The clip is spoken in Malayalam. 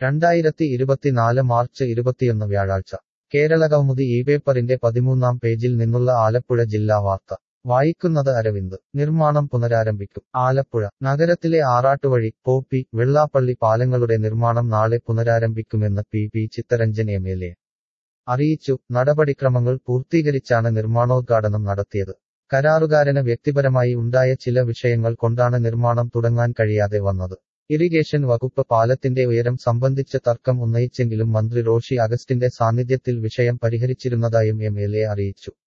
രണ്ടായിരത്തി ഇരുപത്തിനാല് മാർച്ച് ഇരുപത്തിയൊന്ന് വ്യാഴാഴ്ച കേരളകൗമുദി ഈ പേപ്പറിന്റെ പതിമൂന്നാം പേജിൽ നിന്നുള്ള ആലപ്പുഴ ജില്ലാ വാർത്ത വായിക്കുന്നത് അരവിന്ദ് നിർമ്മാണം പുനരാരംഭിക്കും ആലപ്പുഴ നഗരത്തിലെ ആറാട്ടുവഴി പോപ്പി വെള്ളാപ്പള്ളി പാലങ്ങളുടെ നിർമ്മാണം നാളെ പുനരാരംഭിക്കുമെന്ന് P P Chittaranjan M L A അറിയിച്ചു നടപടിക്രമങ്ങൾ പൂർത്തീകരിച്ചാണ് നിർമ്മാണോദ്ഘാടനം നടത്തിയത് കരാറുകാരന് വ്യക്തിപരമായി ഉണ്ടായ ചില വിഷയങ്ങൾ കൊണ്ടാണ് നിർമ്മാണം തുടങ്ങാൻ കഴിയാതെ വന്നത് ഇറിഗേഷൻ വകുപ്പ് പാലത്തിന്റെ ഉയരം സംബന്ധിച്ച് തർക്കം ഉന്നയിച്ചെങ്കിലും മന്ത്രി റോഷി അഗസ്റ്റിന്റെ സാന്നിധ്യത്തിൽ വിഷയം പരിഹരിച്ചിരുന്നതായും എം എൽ എ അറിയിച്ചു